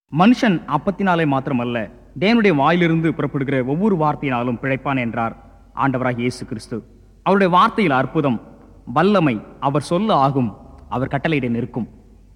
மனுஷன் அப்பத்தினாலே மாத்திரமல்ல தேவனுடைய வாயிலிருந்து புறப்படுகிற ஒவ்வொரு வார்த்தையினாலும் பிழைப்பான் என்றார் ஆண்டவராகிய இயேசு கிறிஸ்து அவருடைய வார்த்தையில் அற்புதம் வல்லமை அவர் சொல்ல ஆகும் அவர் கட்டளையிட நிற்கும்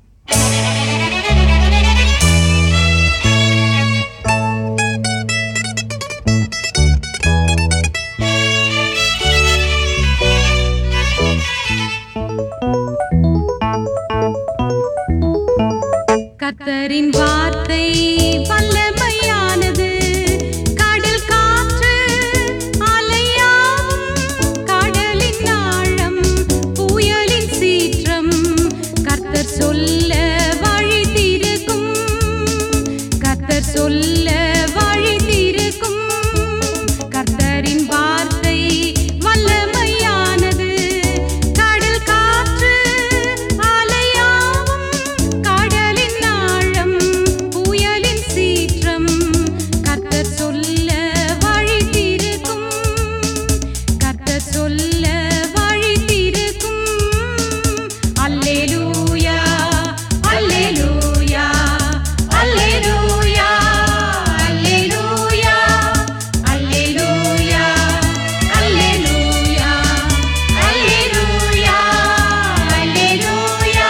கத்தரின் வார்த்தை வல்லமையானது கடல் காற்று அலையாவும் கடலின் ஆழம் புயலின் சீற்றம் கர்த்தர் சொல்ல வழி திறக்கும் கர்த்தர் சொல்ல வழி திறக்கும் கர்த்தரின் வார்த்தை வல்லமையானது கடல் காற்று அலையாவும் கடலின் ஆழம் புயலின் சீற்றம் கர்த்தர் சொல்ல வழி திறக்கும் கர்த்தர் சொல்ல வழி திறக்கும் அல்லேலூயா அல்லேலூயா அல்லேலூயா அல்லேலூயா அல்லேலூயா அல்லேலூயா அல்லேலூயா அல்லேலூயா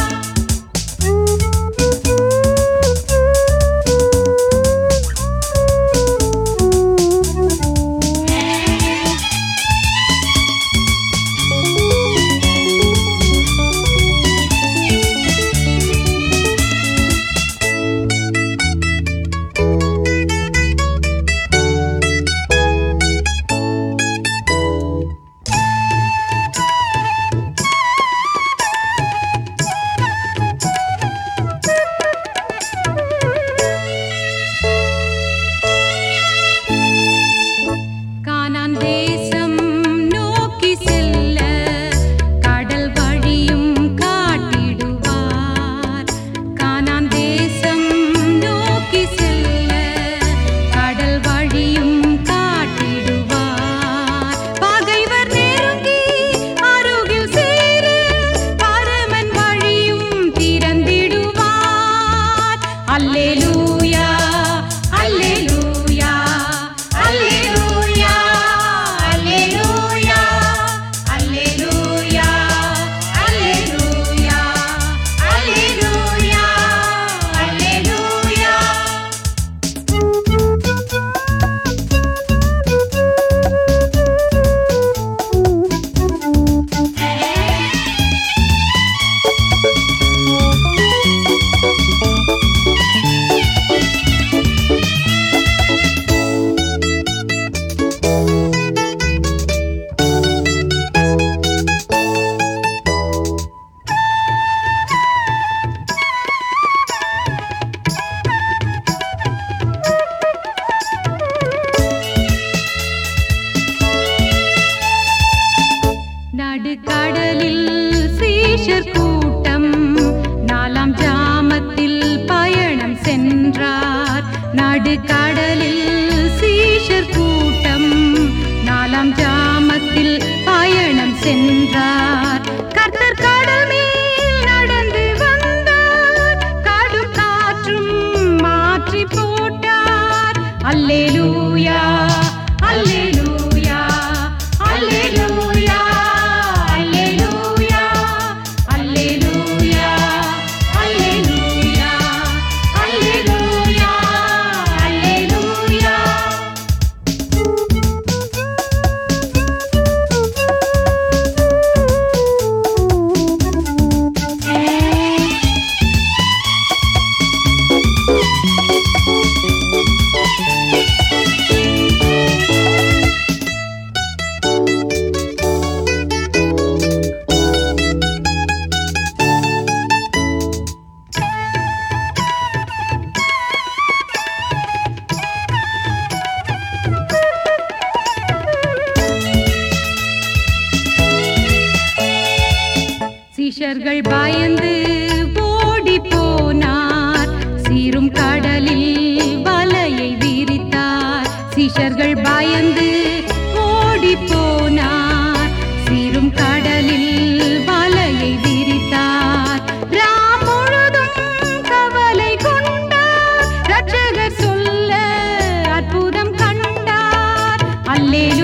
கானான் தேசம் நோக்கி செல்ல கடல் வழியும் காட்டிடுவார் கானான் தேசம் நோக்கி செல்ல கடல் வழியும் காட்டிடுவார் பகைவர் நெருங்கி அருகில் சேர பரமன் வழியும் திறந்திடுவார் அல்லேலூயா அல்லேலூயா அல்லேலூயா அல்லேலூயா அல்லேலூயா அல்லேலூயா அல்லேலூயா அல்லேலூயா நடுக்கடலில் சீஷர் கூட்டம் நாலாம் ஜாமத்தில் பயணம் சென்றார் நடுக்கடலில் சீஷர் கூட்டம் நாலாம் ஜாமத்தில் பயணம் சென்றார் கர்த்தர் கடல் மேல் நடந்து வந்தார் கடும் காற்றும் மாற்றி போட்டார் அல்லேலூயா அல்லேலூயா அல்லேலூயா அல்லேலூயா அல்லேலூயா அல்லேலூயா அல்லேலூயா அல்லேலூயா சீஷர்கள் பயந்து ஓடி போனார் சீரும் கடலில் வலையை விரித்தார் சீஷர்கள் பயந்து ஓடி போனார் சீரும் கடலில் வலையை விரித்தார் ராம் முழுதும் கவலை கொண்டார் அல்லேலூயா